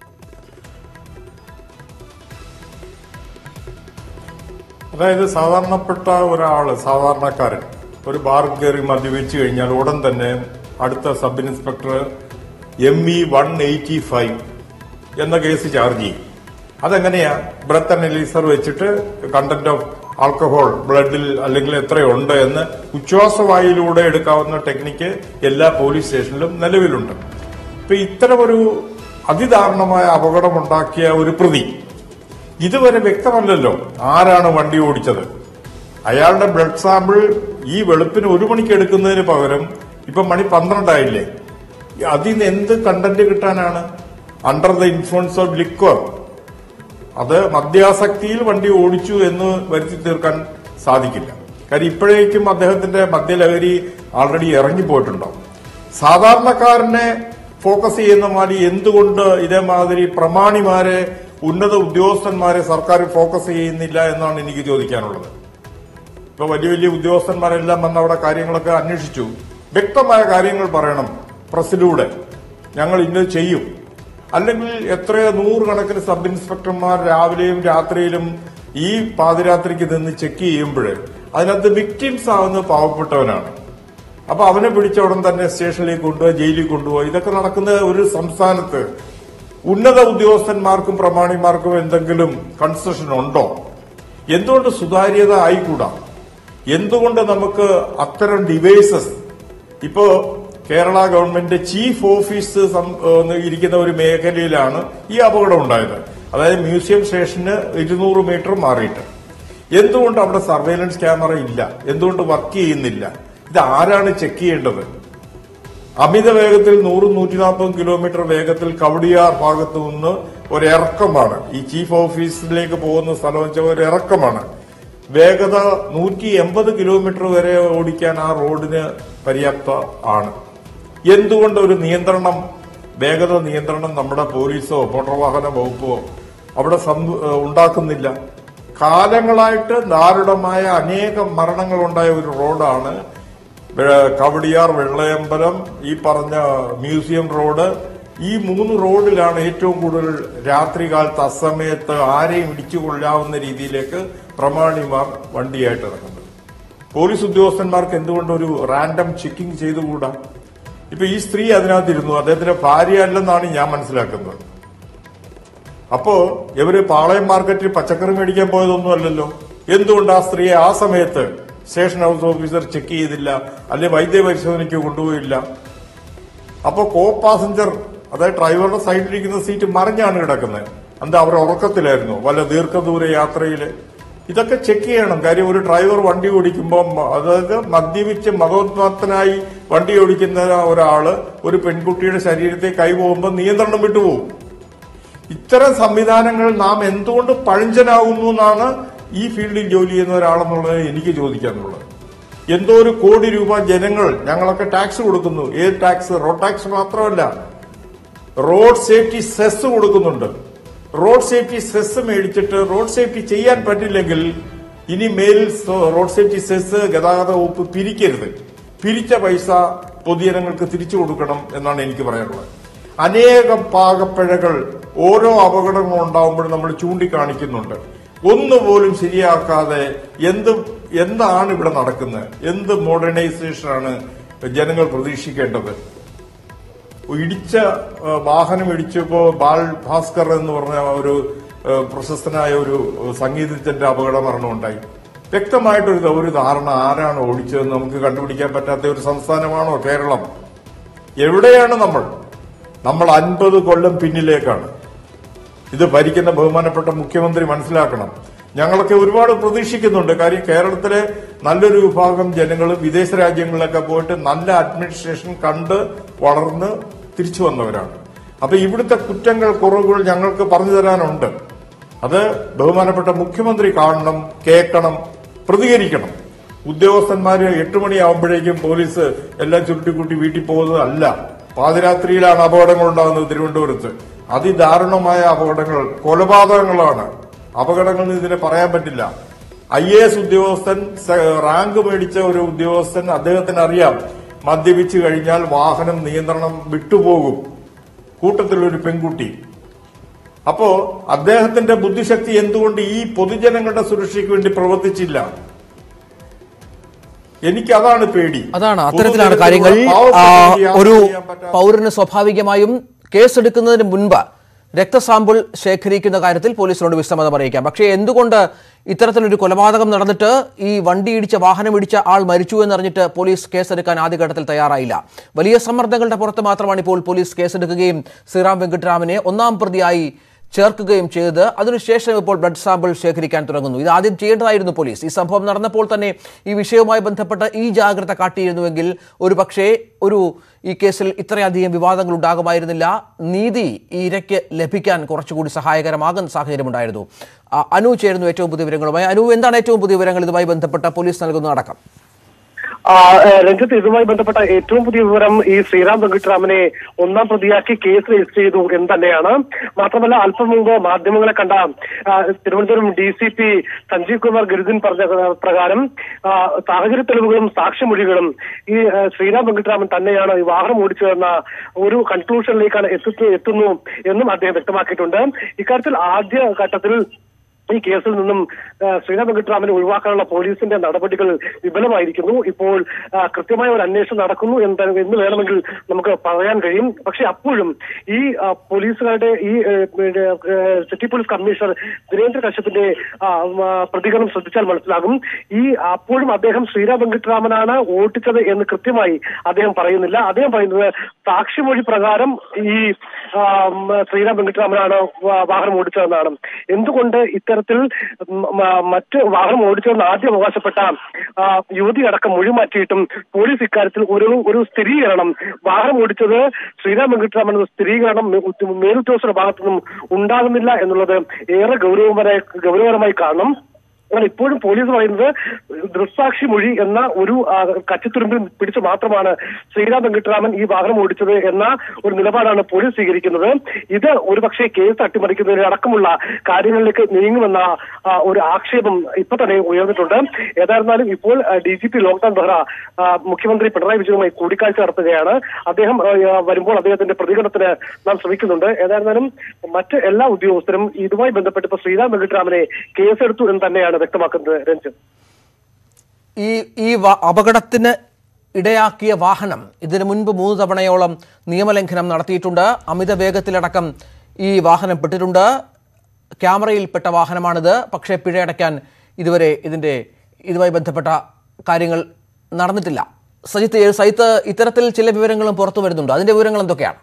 അതായത് സാധാരണപ്പെട്ട ഒരാള് സാധാരണക്കാരൻ ഒരു ബാർ കയറി മദ്യപിച്ചു കഴിഞ്ഞാൽ ഉടൻ തന്നെ അടുത്ത sub inspector M E one eighty five എന്ന കേസ് ചാർജ് ചെയ്യും അതെങ്ങനെയാ ബ്രത്ത് അനലൈസർ വെച്ചിട്ട് കണ്ടന്റ് ഓഫ് ആൽക്കഹോൾ ബ്ലഡിൽ അല്ലെങ്കിൽ എത്രയുണ്ട് എന്ന് ഉച്ഛ്വാസവായിലൂടെ എടുക്കാവുന്ന ടെക്നിക്ക് എല്ലാ പോലീസ് സ്റ്റേഷനിലും നിലവിലുണ്ട് ഇപ്പൊ ഇത്തരമൊരു അതിദാരുണമായ അപകടമുണ്ടാക്കിയ ഒരു പ്രതി ഇതുവരെ വ്യക്തമല്ലല്ലോ ആരാണ് വണ്ടി ഓടിച്ചത് അയാളുടെ ബ്ലഡ് സാമ്പിൾ ഈ വെളുപ്പിന് ഒരു മണിക്ക് എടുക്കുന്നതിന് പകരം ഇപ്പൊ മണി പന്ത്രണ്ടായില്ലേ അതിൽ നിന്ന് എന്ത് കണ്ടന്റ് കിട്ടാനാണ് under the influence of liquor അത് മദ്യാസക്തിയിൽ വണ്ടി ഓടിച്ചു എന്ന് വരുത്തി തീർക്കാൻ സാധിക്കില്ല കാര്യം ഇപ്പോഴേക്കും അദ്ദേഹത്തിന്റെ മദ്യലഹരി ആൾറെഡി ഇറങ്ങിപ്പോയിട്ടുണ്ടാവും സാധാരണക്കാരനെ ഫോക്കസ് ചെയ്യുന്ന മാതിരി എന്തുകൊണ്ട് ഇതേമാതിരി പ്രമാണിമാരെ ഉന്നത ഉദ്യോഗസ്ഥന്മാരെ സർക്കാർ ഫോക്കസ് ചെയ്യുന്നില്ല എന്നാണ് എനിക്ക് ചോദിക്കാനുള്ളത് ഇപ്പൊ വലിയ വലിയ ഉദ്യോഗസ്ഥന്മാരെല്ലാം വന്ന് അവിടെ കാര്യങ്ങളൊക്കെ അന്വേഷിച്ചു വ്യക്തമായ കാര്യങ്ങൾ പറയണം പ്രസിലൂടെ ഞങ്ങൾ ഇന്നത് ചെയ്യും അല്ലെങ്കിൽ എത്രയോ നൂറുകണക്കിന് സബ് ഇൻസ്പെക്ടർമാർ രാവിലെയും രാത്രിയിലും ഈ പാതിരാത്രിക്ക് നിന്ന് ചെക്ക് ചെയ്യുമ്പോൾ അതിനകത്ത് വിക്ടിംസ് ആവുന്ന പാവപ്പെട്ടവനാണ് അപ്പൊ അവനെ പിടിച്ച ഉടൻ തന്നെ സ്റ്റേഷനിലേക്ക് കൊണ്ടുപോയി ജയിലിൽ കൊണ്ടുപോയി ഇതൊക്കെ നടക്കുന്ന ഒരു സംസ്ഥാനത്ത് ഉന്നത ഉദ്യോഗസ്ഥന്മാർക്കും പ്രമാണിമാർക്കും എന്തെങ്കിലും കൺസെഷൻ ഉണ്ടോ എന്തുകൊണ്ട് സുതാര്യത ആയിക്കൂടാ എന്തുകൊണ്ട് നമുക്ക് അത്തരം ഡിവൈസസ് ഇപ്പോ കേരള ഗവൺമെന്റ് ചീഫ് ഓഫീസ് സം- ഏഹ് ഇരിക്കുന്ന ഒരു മേഖലയിലാണ് ഈ അപകടം ഉണ്ടായത് അതായത് മ്യൂസിയം സ്റ്റേഷന് ഇരുന്നൂറ് മീറ്റർ മാറിയിട്ട് എന്തുകൊണ്ട് അവിടെ സർവൈലൻസ് ക്യാമറ ഇല്ല എന്തുകൊണ്ട് വർക്ക് ചെയ്യുന്നില്ല ഇത് ആരാണ് ചെക്ക് ചെയ്യേണ്ടത് അമിത വേഗത്തിൽ നൂറും നൂറ്റി നാൽപ്പതും കിലോമീറ്റർ വേഗത്തിൽ കവടിയാർ ഭാഗത്തു നിന്ന് ഒരു ഇറക്കമാണ് ഈ ചീഫ് ഓഫീസിലേക്ക് പോകുന്ന സ്ഥലം വെച്ചാൽ ഒരു ഇറക്കമാണ് വേഗത നൂറ്റി എൺപത് കിലോമീറ്റർ വരെ ഓടിക്കാൻ ആ റോഡിന് പര്യാപ്ത ആണ് എന്തുകൊണ്ട് ഒരു നിയന്ത്രണം വേഗത നിയന്ത്രണം നമ്മുടെ പോലീസോ മോട്ടോർ വാഹന വകുപ്പോ അവിടെ സം- ഏഹ് ഉണ്ടാക്കുന്നില്ല കാലങ്ങളായിട്ട് ദാരുണമായ അനേകം മരണങ്ങൾ ഉണ്ടായ ഒരു റോഡാണ് വെ- കവടിയാർ വെള്ളയമ്പലം ഈ പറഞ്ഞ മ്യൂസിയം റോഡ് ഈ മൂന്ന് റോഡിലാണ് ഏറ്റവും കൂടുതൽ രാത്രികാലത്ത് അസമയത്ത് ആരെയും ഇടിച്ചു കൊള്ളാവുന്ന രീതിയിലേക്ക് പ്രമാണിമാർ വണ്ടിയായിട്ട് ഇറങ്ങുന്നത് പോലീസ് ഉദ്യോഗസ്ഥന്മാർക്ക് എന്തുകൊണ്ട് ഒരു റാൻഡം ചെക്കിംഗ് ചെയ്തുകൂടാ ഇപ്പൊ ഈ സ്ത്രീ അതിനകത്തിരുന്നു അദ്ദേഹത്തിന്റെ ഭാര്യ അല്ലെന്നാണ് ഞാൻ മനസ്സിലാക്കുന്നത് അപ്പോ ഇവര് പാളയം മാർക്കറ്റിൽ പച്ചക്കറി മേടിക്കാൻ പോയതൊന്നും അല്ലല്ലോ എന്തുകൊണ്ട് ആ സ്ത്രീയെ ആ സമയത്ത് സ്റ്റേഷൻ ഹൗസ് ഓഫീസർ ചെക്ക് ചെയ്തില്ല അല്ലെ വൈദ്യ പരിശോധനയ്ക്ക് കൊണ്ടുപോയില്ല അപ്പൊ കോ പാസഞ്ചർ അതായത് ഡ്രൈവറുടെ സൈഡിലിരിക്കുന്ന സീറ്റ് മറിഞ്ഞാണ് കിടക്കുന്നത് എന്താ അവർ ഉറക്കത്തിലായിരുന്നു വല്ല ദീർഘദൂര യാത്രയില് ഇതൊക്കെ ചെക്ക് ചെയ്യണം കാര്യം ഒരു ഡ്രൈവർ വണ്ടി ഓടിക്കുമ്പോൾ അതായത് മദ്യപിച്ച് മതോന്മാത്തനായി വണ്ടി ഓടിക്കുന്ന ഒരാള് ഒരു പെൺകുട്ടിയുടെ ശരീരത്തെ കൈപോകുമ്പോൾ നിയന്ത്രണം വിട്ടുപോകും ഇത്തരം സംവിധാനങ്ങൾ നാം എന്തുകൊണ്ട് പഴഞ്ചനാകുന്നു എന്നാണ് ഈ ഫീൽഡിൽ ജോലി ചെയ്യുന്ന ഒരാളെന്നുള്ളത് എനിക്ക് ചോദിക്കാനുള്ളത് എന്തോ ഒരു കോടി രൂപ ജനങ്ങൾ ഞങ്ങളൊക്കെ ടാക്സ് കൊടുക്കുന്നു ഏത് ടാക്സ് റോഡ് ടാക്സ് മാത്രമല്ല റോഡ് സേഫ്റ്റി സെസ് കൊടുക്കുന്നുണ്ട് റോഡ് സേഫ്റ്റി സെസ് മേടിച്ചിട്ട് റോഡ് സേഫ്റ്റി ചെയ്യാൻ പറ്റില്ലെങ്കിൽ ഇനി മേലിൽ സ- റോഡ് സേഫ്റ്റി സെസ് ഗതാഗത വകുപ്പ് പിരിക്കരുത് പിരിച്ച പൈസ പൊതുജനങ്ങൾക്ക് തിരിച്ചു കൊടുക്കണം എന്നാണ് എനിക്ക് പറയാനുള്ളത് അനേകം പാകപ്പിഴകൾ ഓരോ അപകടങ്ങൾ ഉണ്ടാകുമ്പോഴും നമ്മൾ ചൂണ്ടിക്കാണിക്കുന്നുണ്ട് ഒന്നുപോലും ശരിയാക്കാതെ എന്ത് എന്താണ് ഇവിടെ നടക്കുന്നത് എന്ത് മോഡേണൈസേഷനാണ് ജനങ്ങൾ പ്രതീക്ഷിക്കേണ്ടത് ഇടിച്ച ആ, വാഹനം ഇടിച്ചപ്പോ ബാൽ ഭാസ്കർ എന്ന് പറഞ്ഞ ഒരു ആ, പ്രശസ്തനായ ഒരു സംഗീതത്തിന്റെ അപകട മരണം ഉണ്ടായി വ്യക്തമായിട്ടൊരു ഒരു ധാരണ ആരാണ് ഓടിച്ചതെന്ന് നമുക്ക് കണ്ടുപിടിക്കാൻ പറ്റാത്ത ഒരു സംസ്ഥാനമാണോ കേരളം എവിടെയാണ് നമ്മൾ നമ്മൾ അൻപത് കൊല്ലം പിന്നിലേക്കാണ് ഇത് ഭരിക്കുന്ന ബഹുമാനപ്പെട്ട മുഖ്യമന്ത്രി മനസ്സിലാക്കണം ഞങ്ങളൊക്കെ ഒരുപാട് പ്രതീക്ഷിക്കുന്നുണ്ട് കാര്യം കേരളത്തിലെ നല്ലൊരു വിഭാഗം ജനങ്ങൾ വിദേശ രാജ്യങ്ങളിലൊക്കെ പോയിട്ട് നല്ല അഡ്മിനിസ്ട്രേഷൻ കണ്ട് വളർന്ന് തിരിച്ചു വന്നവരാണ് അപ്പൊ ഇവിടുത്തെ കുറ്റങ്ങൾ കുറവുകൾ ഞങ്ങൾക്ക് പറഞ്ഞു തരാനുണ്ട് അത് ബഹുമാനപ്പെട്ട മുഖ്യമന്ത്രി കാണണം കേൾക്കണം പ്രതികരിക്കണം ഉദ്യോഗസ്ഥന്മാര് എട്ട് മണിയാവുമ്പോഴേക്കും പോലീസ് എല്ലാം ചുരുട്ടിക്കൂട്ടി വീട്ടിൽ പോകുന്നത് അല്ല പാതിരാത്രിയിലാണ് അപകടങ്ങൾ ഉണ്ടാകുന്നത് തിരുവനന്തപുരത്ത് അതിദാരുണമായ അപകടങ്ങൾ കൊലപാതകങ്ങളാണ് അപകടങ്ങൾ എന്ന് ഇതിനെ പറയാൻ പറ്റില്ല ഐ എ എസ് ഉദ്യോഗസ്ഥൻ സ- റാങ്ക് മേടിച്ച ഒരു ഉദ്യോഗസ്ഥൻ അദ്ദേഹത്തിന് അറിയാം മദ്യപിച്ചു കഴിഞ്ഞാൽ വാഹനം നിയന്ത്രണം വിട്ടുപോകും കൂട്ടത്തിലൊരു പെൺകുട്ടി അപ്പോ അദ്ദേഹത്തിന്റെ ബുദ്ധിശക്തി എന്തുകൊണ്ട് ഈ പൊതുജനങ്ങളുടെ സുരക്ഷയ്ക്ക് വേണ്ടി പ്രവർത്തിച്ചില്ല എനിക്ക് അതാണ് പേടി അതാണ് അത്തരത്തിലാണ് കാര്യങ്ങൾ ആ, ഒരു പൗരന് സ്വാഭാവികമായും കേസെടുക്കുന്നതിന് മുൻപ് രക്തസാമ്പിൾ ശേഖരിക്കുന്ന കാര്യത്തിൽ പോലീസിനോട് വിസമ്മതം അറിയിക്കാം പക്ഷേ എന്തുകൊണ്ട് ഇത്തരത്തിലൊരു കൊലപാതകം നടന്നിട്ട് ഈ വണ്ടി ഇടിച്ച വാഹനം ഇടിച്ച ആൾ മരിച്ചു എന്നറിഞ്ഞിട്ട് പോലീസ് കേസെടുക്കാൻ ആദ്യഘട്ടത്തിൽ തയ്യാറായില്ല വലിയ സമ്മർദ്ദങ്ങളുടെ പുറത്ത് മാത്രമാണ് ഇപ്പോൾ പോലീസ് കേസെടുക്കുകയും ശ്രീറാം വെങ്കിട്ടരാമനെ ഒന്നാം പ്രതിയായി ചേർക്കുകയും ചെയ്തത് അതിനുശേഷം ഇപ്പോൾ ബ്ലഡ് സാമ്പിൾ ശേഖരിക്കാൻ തുടങ്ങുന്നു ഇത് ആദ്യം ചെയ്യേണ്ടതായിരുന്നു പോലീസ് ഈ സംഭവം നടന്നപ്പോൾ തന്നെ ഈ വിഷയവുമായി ബന്ധപ്പെട്ട് ഈ ജാഗ്രത കാട്ടിയിരുന്നുവെങ്കിൽ ഒരു പക്ഷേ ഒരു ഈ കേസിൽ ഇത്രയധികം വിവാദങ്ങൾ ഉണ്ടാകുമായിരുന്നില്ല നീതി ഈ ഇരയ്ക്ക് ലഭിക്കാൻ കുറച്ചുകൂടി സഹായകരമാകുന്ന സാഹചര്യമുണ്ടായിരുന്നു ആ, അനു ചേരുന്നു ഏറ്റവും പുതിയ വിവരങ്ങളുമായി അനു എന്താണ് ഏറ്റവും പുതിയ വിവരങ്ങൾ ഇതുമായി ബന്ധപ്പെട്ട പോലീസ് നൽകുന്ന അടക്കം ആ, ഏഹ് രഞ്ജിത്ത് ഇതുമായി ബന്ധപ്പെട്ട ഏറ്റവും പുതിയ വിവരം ഈ ശ്രീറാം വെങ്കിട്ടരാമനെ ഒന്നാം പ്രതിയാക്കി കേസ് രജിസ്റ്റർ ചെയ്തു എന്ന് തന്നെയാണ് മാത്രമല്ല അല്പം മുമ്പ് മാധ്യമങ്ങളെ കണ്ട ആ, Thiruvananthapuram D C P Sanjeev Kumar Garudin പറഞ്ഞ പ്രകാരം ആ, സാഹചര്യ തെളിവുകളും സാക്ഷിമൊഴികളും ഈ ആ, ശ്രീറാം വെങ്കിട്ടരാമൻ തന്നെയാണ് ഈ വാഹനം ഓടിച്ചതെന്ന ഒരു കൺക്ലൂഷനിലേക്കാണ് എത്തുന്നു എത്തുന്നു എന്നും അദ്ദേഹം വ്യക്തമാക്കിയിട്ടുണ്ട് ഇക്കാര്യത്തിൽ ആദ്യ ഘട്ടത്തിൽ ഈ കേസിൽ നിന്നും ആ, ശ്രീരാം വെങ്കിട്ടരാമനെ ഒഴിവാക്കാനുള്ള പോലീസിന്റെ നടപടികൾ വിഫലമായിരിക്കുന്നു ഇപ്പോൾ ആ, കൃത്യമായ ഒരു അന്വേഷണം നടക്കുന്നു എന്ന് തന്നെ- എന്ന് വേണമെങ്കിൽ നമുക്ക് പറയാൻ കഴിയും പക്ഷെ അപ്പോഴും ഈ ആ, പോലീസുകാരുടെ ഈ ഏ, ഏ, ഏ, സിറ്റി പോലീസ് കമ്മീഷണർ ദിനേന്ദ്ര കശ്യപിന്റെ ആ, ആ, പ്രതികരണം ശ്രദ്ധിച്ചാൽ മനസ്സിലാകും ഈ അപ്പോഴും അദ്ദേഹം ശ്രീരാം വെങ്കിട്ടരാമനാണ് ഓട്ടിച്ചത് എന്ന് കൃത്യമായി അദ്ദേഹം പറയുന്നില്ല അദ്ദേഹം പറയുന്നത് സാക്ഷിമൊഴി പ്രകാരം ഈ ആ, ഉം, ശ്രീരാം വെങ്കിട്ടരാമനാണ് വാ- വാഹനം ഓടിച്ചതെന്നാണ് എന്തുകൊണ്ട് ഇത്തരത്തിൽ മ- മ- മറ്റ് വാഹനം ഓടിച്ചതെന്ന് ആദ്യം അവകാശപ്പെട്ട ആ, യുവതി അടക്കം മൊഴി മാറ്റിയിട്ടും പോലീസ് ഇക്കാര്യത്തിൽ ഒരു ഒരു സ്ഥിരീകരണം വാഹനം ഓടിച്ചത് ശ്രീരാം വെങ്കിട്ടരാമൻ എന്ന സ്ഥിരീകരണം മേ- ഉത്ത- മേലുദ്യോഗസ്ഥരുടെ ഭാഗത്തു നിന്നും ഉണ്ടാകുന്നില്ല എന്നുള്ളത് ഏറെ ഗൗരവപരമായി ഗൗരവപരമായി കാണണം എന്നാൽ ഇപ്പോഴും പോലീസ് പറയുന്നത് ദൃക്സാക്ഷി മൊഴി എന്ന ഒരു ആ, കച്ചിത്തുരുമ്പിൽ പിടിച്ച് മാത്രമാണ് ശ്രീരാം വെങ്കിട്ടരാമൻ ഈ വാഹനം ഓടിച്ചത് എന്ന ഒരു നിലപാടാണ് പോലീസ് സ്വീകരിക്കുന്നത് ഇത് ഒരുപക്ഷെ കേസ് അട്ടിമറിക്കുന്നതിന് അടക്കമുള്ള കാര്യങ്ങളിലേക്ക് നീങ്ങുമെന്ന ആ, ഒരു ആക്ഷേപം ഇപ്പൊ തന്നെ ഉയർന്നിട്ടുണ്ട് ഏതായിരുന്നാലും ഇപ്പോൾ D G P Loknath Behera ആ, മുഖ്യമന്ത്രി പിണറായി വിജയനുമായി കൂടിക്കാഴ്ച നടത്തുകയാണ് അദ്ദേഹം ആ, വരുമ്പോൾ അദ്ദേഹത്തിന്റെ പ്രതികരണത്തിന് നാം ശ്രമിക്കുന്നുണ്ട് ഏതായിരുന്നാലും മറ്റ് എല്ലാ ഉദ്യോഗസ്ഥരും ഇതുമായി ബന്ധപ്പെട്ട് ഇപ്പൊ ശ്രീരാം വെങ്കിട്ടരാമനെ കേസെടുത്തു എന്ന് തന്നെയാണ് വ്യക്തമാക്കുന്നത് രഞ്ജിത്ത് ഈ ഈ വ- അപകടത്തിന് ഇടയാക്കിയ വാഹനം ഇതിനു മുൻപ് മൂന്ന് തവണയോളം നിയമലംഘനം നടത്തിയിട്ടുണ്ട് അമിത വേഗത്തിലടക്കം ഈ വാഹനം പെട്ടിട്ടുണ്ട് ക്യാമറയിൽപ്പെട്ട വാഹനമാണിത് പക്ഷേ പിഴയടയ്ക്കാൻ ഇതുവരെ ഇതിൻ്റെ ഇതുമായി ബന്ധപ്പെട്ട കാര്യങ്ങൾ നടന്നിട്ടില്ല സജിത്ത് സജിത്ത് ഇത്തരത്തിൽ ചില വിവരങ്ങളും പുറത്തു വരുന്നുണ്ട് അതിന്റെ വിവരങ്ങൾ എന്തൊക്കെയാണ്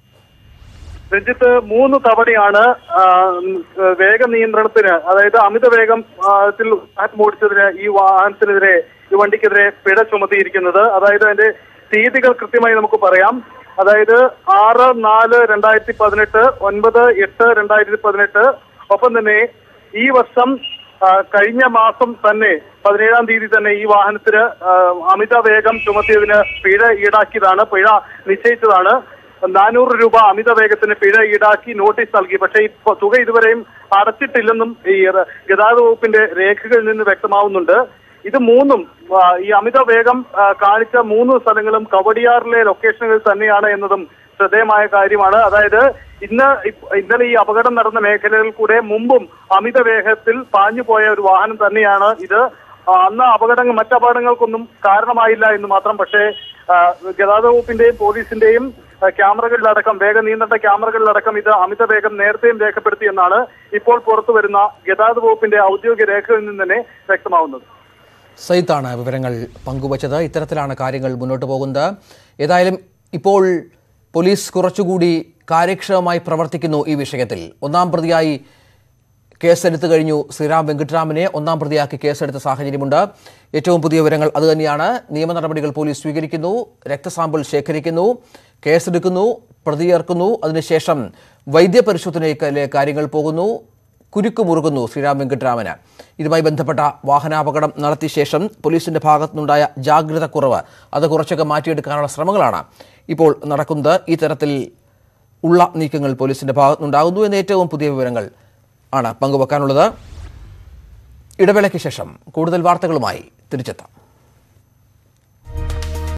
രഞ്ജിത്ത് മൂന്ന് തവണയാണ് ആ, ഉം, വേഗ നിയന്ത്രണത്തിന് അതായത് അമിത വേഗം ആ, ത്തിൽ വാഹനം ഓടിച്ചതിന് ഈ വാഹനത്തിനെതിരെ ഈ വണ്ടിക്കെതിരെ പിഴ ചുമത്തിയിരിക്കുന്നത് അതായത് അതിന്റെ തീയതികൾ കൃത്യമായി നമുക്ക് പറയാം അതായത് ആറ് നാല് രണ്ടായിരത്തി പതിനെട്ട് ഒൻപത് എട്ട് രണ്ടായിരത്തി പതിനെട്ട് ഒപ്പം തന്നെ ഈ വർഷം ആ, കഴിഞ്ഞ മാസം തന്നെ പതിനേഴാം തീയതി തന്നെ ഈ വാഹനത്തിന് ആ, അമിത വേഗം ചുമത്തിയതിന് പിഴ ഈടാക്കിയതാണ് പിഴ നിശ്ചയിച്ചതാണ് നാനൂറ് രൂപ അമിത വേഗത്തിന് പിഴ ഈടാക്കി നോട്ടീസ് നൽകി പക്ഷേ ഈ പ- തുക ഇതുവരെയും അടച്ചിട്ടില്ലെന്നും ഈ റ- ഗതാഗത വകുപ്പിന്റെ രേഖകളിൽ നിന്ന് വ്യക്തമാവുന്നുണ്ട് ഇത് മൂന്നും ആ, ഈ അമിത വേഗം ആ, കാണിച്ച മൂന്ന് സ്ഥലങ്ങളും കവടിയാറിലെ ലൊക്കേഷനുകളിൽ തന്നെയാണ് എന്നതും ശ്രദ്ധേയമായ കാര്യമാണ് അതായത് ഇന്ന് ഇപ്പ- ഇന്നലെ ഈ അപകടം നടന്ന മേഖലകളിൽ കൂടെ മുമ്പും അമിത വേഗത്തിൽ പാഞ്ഞു പോയ ഒരു വാഹനം തന്നെയാണ് ഇത് ആ, അന്ന് അപകടങ്ങൾ മറ്റ് അപകടങ്ങൾക്കൊന്നും കാരണമായില്ല എന്ന് മാത്രം പക്ഷേ ആ, ഗതാഗത വകുപ്പിന്റെയും പോലീസിന്റെയും ആ, ക്യാമറകളിലടക്കം വേഗ നിയന്ത്രണ ക്യാമറകളിലടക്കം ഇത് അമിത വേഗം നേരത്തെയും രേഖപ്പെടുത്തിയെന്നാണ് ഇപ്പോൾ പുറത്തു വരുന്ന ഗതാഗത വകുപ്പിന്റെ ഔദ്യോഗിക രേഖകളിൽ നിന്ന് തന്നെ വ്യക്തമാവുന്നത് സയ്യിത്താണ് വിവരങ്ങൾ പങ്കുവച്ചത് ഇത്തരത്തിലാണ് കാര്യങ്ങൾ മുന്നോട്ട് പോകുന്നത് ഏതായാലും ഇപ്പോൾ പോലീസ് കുറച്ചുകൂടി കാര്യക്ഷമമായി പ്രവർത്തിക്കുന്നു ഈ വിഷയത്തിൽ ഒന്നാം പ്രതിയായി കേസെടുത്തു കഴിഞ്ഞു ശ്രീറാം വെങ്കിട്ടരാമനെ ഒന്നാം പ്രതിയാക്കി കേസെടുത്ത സാഹചര്യമുണ്ട് ഏറ്റവും പുതിയ വിവരങ്ങൾ അതുതന്നെയാണ് നിയമ നടപടികൾ പോലീസ് സ്വീകരിക്കുന്നു രക്തസാമ്പിൾ ശേഖരിക്കുന്നു കേസെടുക്കുന്നു പ്രതി ചേർക്കുന്നു അതിനുശേഷം വൈദ്യപരിശോധനയിലെ കാര്യങ്ങൾ പോകുന്നു കുരുക്ക് മുറുകുന്നു ശ്രീരാം വെങ്കിട്ടരാമന് ഇതുമായി ബന്ധപ്പെട്ട വാഹനാപകടം നടത്തിയ ശേഷം പോലീസിന്റെ ഭാഗത്തുനിന്നുണ്ടായ ജാഗ്രത കുറവ് അത് കുറച്ചൊക്കെ മാറ്റിയെടുക്കാനുള്ള ശ്രമങ്ങളാണ് ഇപ്പോൾ നടക്കുന്നത് ഈ തരത്തിൽ ഉള്ള നീക്കങ്ങൾ പോലീസിന്റെ ഭാഗത്തുനിന്നുണ്ടാകുന്നു എന്ന ഏറ്റവും പുതിയ വിവരങ്ങൾ ആണ് പങ്കുവെക്കാനുള്ളത് ഇടവേളയ്ക്ക് ശേഷം കൂടുതൽ വാർത്തകളുമായി തിരിച്ചെത്താം